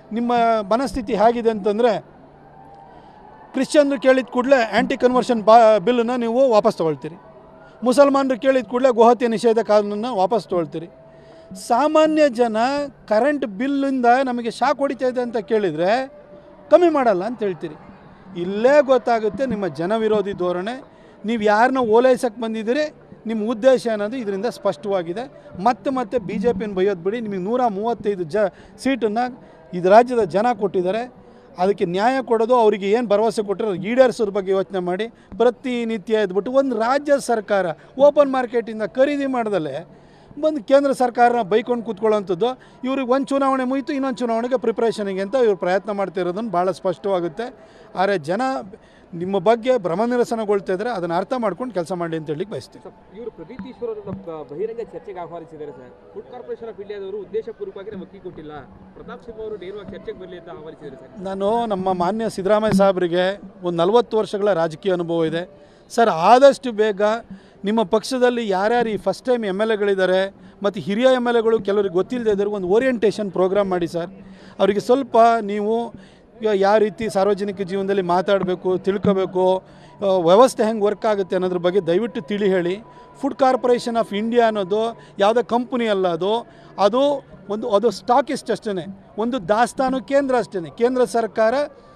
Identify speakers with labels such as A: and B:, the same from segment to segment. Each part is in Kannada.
A: ನಿಮ್ಮ ಮನಸ್ಥಿತಿ ಹೇಗಿದೆ ಅಂತಂದರೆ ಕ್ರಿಶ್ಚಿಯನ್ರು ಕೇಳಿದ ಕೂಡಲೇ ಆ್ಯಂಟಿ ಕನ್ವರ್ಷನ್ ಬಾ ಬಿಲ್ಲನ್ನು ನೀವು ವಾಪಸ್ ತೊಗೊಳ್ತೀರಿ ಮುಸಲ್ಮಾನರು ಕೇಳಿದ ಕೂಡಲೇ ಗೋಹತ್ಯೆ ನಿಷೇಧ ಕಾನೂನನ್ನು ವಾಪಸ್ ತೊಗೊಳ್ತೀರಿ ಸಾಮಾನ್ಯ ಜನ ಕರೆಂಟ್ ಬಿಲ್ಲಿಂದ ನಮಗೆ ಶಾಕ್ ಹೊಡಿತಾ ಇದೆ ಅಂತ ಕೇಳಿದರೆ ಕಮ್ಮಿ ಮಾಡಲ್ಲ ಅಂತ ಹೇಳ್ತೀರಿ ಇಲ್ಲೇ ಗೊತ್ತಾಗುತ್ತೆ ನಿಮ್ಮ ಜನ ವಿರೋಧಿ ಧೋರಣೆ ನೀವು ಯಾರನ್ನ ಓಲೈಸಕ್ಕೆ ಬಂದಿದ್ದೀರಿ ನಿಮ್ಮ ಉದ್ದೇಶ ಅನ್ನೋದು ಇದರಿಂದ ಸ್ಪಷ್ಟವಾಗಿದೆ ಮತ್ತೆ ಮತ್ತೆ ಬಿ ಜೆ ಪಿನ ಬೈಯೋದು ಬಿಡಿ ನಿಮಗೆ ನೂರ ಮೂವತ್ತೈದು ಜ ಸೀಟನ್ನು ಇದು ರಾಜ್ಯದ ಜನ ಕೊಟ್ಟಿದ್ದಾರೆ ಅದಕ್ಕೆ ನ್ಯಾಯ ಕೊಡೋದು ಅವರಿಗೆ ಏನು ಭರವಸೆ ಕೊಟ್ಟರೆ ಈಡೇರಿಸೋದ್ರ ಬಗ್ಗೆ ಯೋಚನೆ ಮಾಡಿ ಪ್ರತಿನಿತ್ಯ ಇದ್ಬಿಟ್ಟು ಒಂದು ರಾಜ್ಯ ಸರ್ಕಾರ ಓಪನ್ ಮಾರ್ಕೆಟಿಂದ ಖರೀದಿ ಮಾಡ್ದಲೆ ಬಂದು ಕೇಂದ್ರ ಸರ್ಕಾರನ ಬೈಕೊಂಡು ಕೂತ್ಕೊಳ್ಳೋಂಥದ್ದು ಇವ್ರಿಗೆ ಒಂದು ಚುನಾವಣೆ ಮುಗಿತು ಇನ್ನೊಂದು ಚುನಾವಣೆಗೆ ಪ್ರಿಪ್ರೇಷನಿಗೆ ಅಂತ ಇವ್ರು ಪ್ರಯತ್ನ ಮಾಡ್ತಿರೋದನ್ನು ಭಾಳ ಸ್ಪಷ್ಟವಾಗುತ್ತೆ ಆದರೆ ಜನ ನಿಮ್ಮ ಬಗ್ಗೆ ಭ್ರಮ ನಿರಸನಗೊಳ್ತಾ ಇದ್ದಾರೆ ಅದನ್ನು ಅರ್ಥ ಮಾಡ್ಕೊಂಡು ಕೆಲಸ ಮಾಡಿ ಅಂತ ಹೇಳಿಕ್ಕೆ ಬಯಸ್ತೀನಿ
B: ಸರ್, ಇವರು ಪ್ರದೀಪ್ ಈಶ್ವರ್ ಅವರನ್ನ ಬ- ಬಹಿರಂಗ ಚರ್ಚೆಗೆ ಆಹ್ವಾನಿಸಿದ್ದಾರೆ ಸರ್ ಫುಡ್ ಕಾರ್ಪೊರೇಷನ್ ಆಫ್ ಇಂಡಿಯಾದವರು ಉದ್ದೇಶಪೂರ್ವಕವಾಗಿ ನಮಗೆ ಅಕ್ಕಿ ಕೊಟ್ಟಿಲ್ಲ ಪ್ರತಾಪ್ ಸಿಂಹ ಅವರು ನೇರವಾಗಿ ಚರ್ಚೆಗೆ ಬರಲಿ ಅಂತ ಆಹ್ವಾನಿಸಿದ್ದಾರೆ ಸರ್
A: ನಾನು ನಮ್ಮ ಮಾನ್ಯ ಸಿದ್ದರಾಮಯ್ಯ ಸಾಹೇಬರಿಗೆ ಒಂದು ನಲವತ್ತು ವರ್ಷಗಳ ರಾಜಕೀಯ ಅನುಭವ ಇದೆ ಸರ್ ಆದಷ್ಟು ಬೇಗ ನಿಮ್ಮ ಪಕ್ಷದಲ್ಲಿ ಯಾರ್ಯಾರು ಈ ಫಸ್ಟ್ ಟೈಮ್ ಎಮ್ ಎಲ್ ಎಗಳಿದ್ದಾರೆ ಮತ್ತು ಹಿರಿಯ ಎಮ್ ಎಲ್ ಎಗಳು ಕೆಲವರಿಗೆ ಗೊತ್ತಿಲ್ಲದೆ ಇದ್ದಾರೆ ಒಂದು ಓರಿಯೆಂಟೇಷನ್ ಪ್ರೋಗ್ರಾಮ್ ಮಾಡಿ ಸರ್ ಅವರಿಗೆ ಸ್ವಲ್ಪ ನೀವು ಈಗ ಯಾವ ರೀತಿ ಸಾರ್ವಜನಿಕ ಜೀವನದಲ್ಲಿ ಮಾತಾಡಬೇಕು ತಿಳ್ಕೋಬೇಕು ಆ, ವ್ಯವಸ್ಥೆ ಹೆಂಗೆ ವರ್ಕ್ ಆಗುತ್ತೆ ಅನ್ನೋದ್ರ ಬಗ್ಗೆ ದಯವಿಟ್ಟು ತಿಳಿ ಹೇಳಿ ಫುಡ್ ಕಾರ್ಪೊರೇಷನ್ ಆಫ್ ಇಂಡಿಯಾ ಅನ್ನೋದು ಯಾವುದೇ ಕಂಪ್ನಿ ಅಲ್ಲ ಅದು ಅದು ಒಂದು ಅದು ಸ್ಟಾಕಿಸ್ಟ್ ಅಷ್ಟೇ ಒಂದು ದಾಸ್ತಾನು ಕೇಂದ್ರ ಅಷ್ಟೇ ಕೇಂದ್ರ ಸರ್ಕಾರ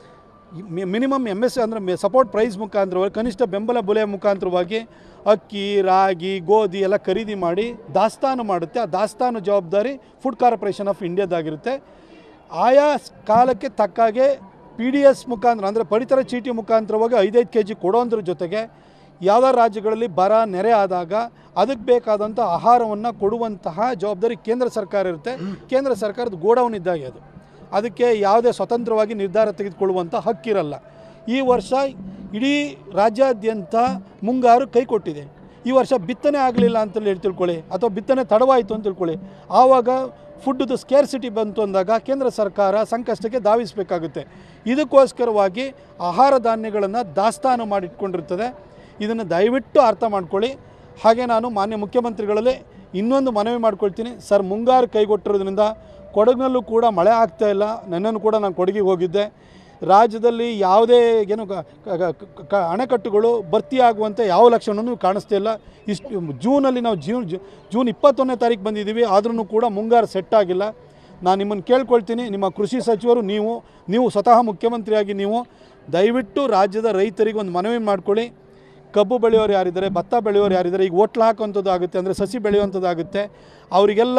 A: ಮಿನಿಮಮ್ ಎಮ್ ಎಸ್ ಅಂದರೆ ಸಪೋರ್ಟ್ ಪ್ರೈಸ್ ಮುಖಾಂತರವಾಗಿ ಕನಿಷ್ಠ ಬೆಂಬಲ ಬೆಲೆ ಮುಖಾಂತರವಾಗಿ ಅಕ್ಕಿ ರಾಗಿ ಗೋಧಿ ಎಲ್ಲ ಖರೀದಿ ಮಾಡಿ ದಾಸ್ತಾನು ಮಾಡುತ್ತೆ ಆ ದಾಸ್ತಾನು ಜವಾಬ್ದಾರಿ ಫುಡ್ ಕಾರ್ಪೊರೇಷನ್ ಆಫ್ ಇಂಡಿಯಾದಾಗಿರುತ್ತೆ ಆಯಾ ಕಾಲಕ್ಕೆ ತಕ್ಕಾಗೆ ಪಿ ಡಿ ಎಸ್ ಮುಖಾಂತರ ಅಂದರೆ ಪಡಿತರ ಚೀಟಿ ಮುಖಾಂತರವಾಗಿ ಐದೈದು ಕೆ ಜಿ ಕೊಡೋದ್ರ ಜೊತೆಗೆ ಯಾವ್ದಾರು ರಾಜ್ಯಗಳಲ್ಲಿ ಬರ ನೆರೆ ಆದಾಗ ಅದಕ್ಕೆ ಬೇಕಾದಂಥ ಆಹಾರವನ್ನು ಕೊಡುವಂತಹ ಜವಾಬ್ದಾರಿ ಕೇಂದ್ರ ಸರ್ಕಾರ ಇರುತ್ತೆ ಕೇಂದ್ರ ಸರ್ಕಾರದ ಗೋಡೌನ್ ಇದ್ದಾಗೆ ಅದು ಅದಕ್ಕೆ ಯಾವುದೇ ಸ್ವತಂತ್ರವಾಗಿ ನಿರ್ಧಾರ ತೆಗೆದುಕೊಳ್ಳುವಂಥ ಹಕ್ಕಿರಲ್ಲ ಈ ವರ್ಷ ಇಡೀ ರಾಜ್ಯಾದ್ಯಂತ ಮುಂಗಾರು ಕೈ ಕೊಟ್ಟಿದೆ ಈ ವರ್ಷ ಬಿತ್ತನೆ ಆಗಲಿಲ್ಲ ಅಂತೇಳಿ ಹೇಳಿ ತಿಳ್ಕೊಳ್ಳಿ ಅಥವಾ ಬಿತ್ತನೆ ತಡವಾಯಿತು ಅಂತ ತಿಳ್ಕೊಳ್ಳಿ ಆವಾಗ ಫುಡ್ದು ಸ್ಕೇರ್ಸಿಟಿ ಬಂತು ಅಂದಾಗ ಕೇಂದ್ರ ಸರ್ಕಾರ ಸಂಕಷ್ಟಕ್ಕೆ ಧಾವಿಸಬೇಕಾಗುತ್ತೆ ಇದಕ್ಕೋಸ್ಕರವಾಗಿ ಆಹಾರ ಧಾನ್ಯಗಳನ್ನು ದಾಸ್ತಾನು ಮಾಡಿಟ್ಕೊಂಡಿರ್ತದೆ ಇದನ್ನು ದಯವಿಟ್ಟು ಅರ್ಥ ಮಾಡ್ಕೊಳ್ಳಿ ಹಾಗೆ ನಾನು ಮಾನ್ಯ ಮುಖ್ಯಮಂತ್ರಿಗಳಲ್ಲಿ ಇನ್ನೊಂದು ಮನವಿ ಮಾಡ್ಕೊಳ್ತೀನಿ ಸರ್ ಮುಂಗಾರು ಕೈಗೊಟ್ಟಿರೋದ್ರಿಂದ ಕೊಡಗಿನಲ್ಲೂ ಕೂಡ ಮಳೆ ಆಗ್ತಾ ಇಲ್ಲ ನನ್ನನ್ನು ಕೂಡ ನಾನು ಕೊಡಗಿಗೆ ಹೋಗಿದ್ದೆ ರಾಜ್ಯದಲ್ಲಿ ಯಾವುದೇ ಏನು ಕ- ಕ- ಕ- ಕ- ಅಣೆಕಟ್ಟುಗಳು ಭರ್ತಿ ಆಗುವಂಥ ಯಾವ ಲಕ್ಷಣವೂ ಕಾಣಿಸ್ತಾ ಇಲ್ಲ ಇಷ್ಟು ಜೂನಲ್ಲಿ ನಾವು ಜೂನ್ ಜೂ- ಜೂನ್ ಇಪ್ಪತ್ತೊಂದನೇ ತಾರೀಕು ಬಂದಿದ್ದೀವಿ ಆದ್ರೂ ಕೂಡ ಮುಂಗಾರು ಸೆಟ್ ಆಗಿಲ್ಲ ನಾನು ನಿಮ್ಮನ್ನು ಕೇಳ್ಕೊಳ್ತೀನಿ ನಿಮ್ಮ ಕೃಷಿ ಸಚಿವರು ನೀವು ನೀವು ಸ್ವತಃ ಮುಖ್ಯಮಂತ್ರಿಯಾಗಿ ನೀವು ದಯವಿಟ್ಟು ರಾಜ್ಯದ ರೈತರಿಗೆ ಒಂದು ಮನವಿ ಮಾಡ್ಕೊಳ್ಳಿ ಕಬ್ಬು ಬೆಳೆಯೋರು ಯಾರಿದ್ದಾರೆ ಭತ್ತ ಬೆಳೆಯೋರು ಯಾರಿದ್ದಾರೆ ಈಗ ಒಟ್ಲು ಹಾಕುವಂಥದ್ದು ಆಗುತ್ತೆ ಅಂದರೆ ಸಸಿ ಬೆಳೆಯುವಂಥದ್ದು ಆಗುತ್ತೆ ಅವರಿಗೆಲ್ಲ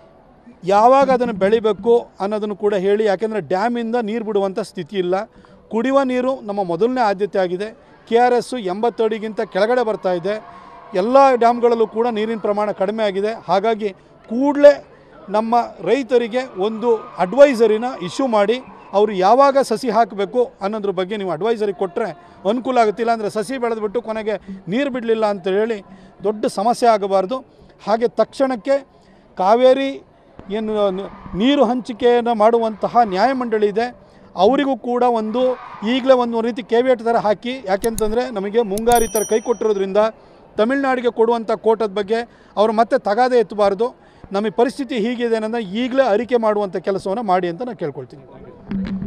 A: ಯಾವಾಗ ಅದನ್ನು ಬೆಳಿಬೇಕು ಅನ್ನೋದನ್ನು ಕೂಡ ಹೇಳಿ ಯಾಕೆಂದರೆ ಡ್ಯಾಮಿಂದ ನೀರು ಬಿಡುವಂಥ ಸ್ಥಿತಿ ಇಲ್ಲ ಕುಡಿಯುವ ನೀರು ನಮ್ಮ ಮೊದಲನೇ ಆದ್ಯತೆ ಆಗಿದೆ ಕೆ ಆರ್ ಎಸ್ಸು ಎಂಬತ್ತು ಅಡಿಗಿಂತ ಕೆಳಗಡೆ ಬರ್ತಾ ಇದೆ ಎಲ್ಲ ಡ್ಯಾಮ್ಗಳಲ್ಲೂ ಕೂಡ ನೀರಿನ ಪ್ರಮಾಣ ಕಡಿಮೆ ಆಗಿದೆ ಹಾಗಾಗಿ ಕೂಡಲೇ ನಮ್ಮ ರೈತರಿಗೆ ಒಂದು ಅಡ್ವೈಸರಿನ ಇಶ್ಯೂ ಮಾಡಿ ಅವರು ಯಾವಾಗ ಸಸಿ ಹಾಕಬೇಕು ಅನ್ನೋದ್ರ ಬಗ್ಗೆ ನೀವು ಅಡ್ವೈಸರಿ ಕೊಟ್ಟರೆ ಅನುಕೂಲ ಆಗುತ್ತಿಲ್ಲ ಅಂದರೆ ಸಸಿ ಬೆಳೆದ್ಬಿಟ್ಟು ಕೊನೆಗೆ ನೀರು ಬಿಡಲಿಲ್ಲ ಅಂತ ಹೇಳಿ ದೊಡ್ಡ ಸಮಸ್ಯೆ ಆಗಬಾರ್ದು ಹಾಗೆ ತಕ್ಷಣಕ್ಕೆ ಕಾವೇರಿ ಏನು ನ- ನೀರು ಹಂಚಿಕೆಯನ್ನು ಮಾಡುವಂತಹ ನ್ಯಾಯಮಂಡಳಿ ಇದೆ ಅವರಿಗೂ ಕೂಡ ಒಂದು ಈಗಲೇ ಒಂದು ರೀತಿ ಕೇವಿಯಟ್ ಥರ ಹಾಕಿ ಯಾಕೆಂತಂದರೆ ನಮಗೆ ಮುಂಗಾರಿ ಥರ ಕೈ ಕೊಟ್ಟಿರೋದ್ರಿಂದ ತಮಿಳ್ನಾಡಿಗೆ ಕೊಡುವಂಥ ಕೋಟದ ಬಗ್ಗೆ ಅವರು ಮತ್ತೆ ತಗಾದೆ ಎತ್ತಬಾರ್ದು ನಮಗೆ ಪರಿಸ್ಥಿತಿ ಹೀಗಿದೆ ಅನ್ನೋದನ್ನ ಈಗಲೇ ಅರಿಕೆ ಮಾಡುವಂಥ ಕೆಲಸವನ್ನು ಮಾಡಿ ಅಂತ ನಾನು ಕೇಳ್ಕೊಳ್ತೀನಿ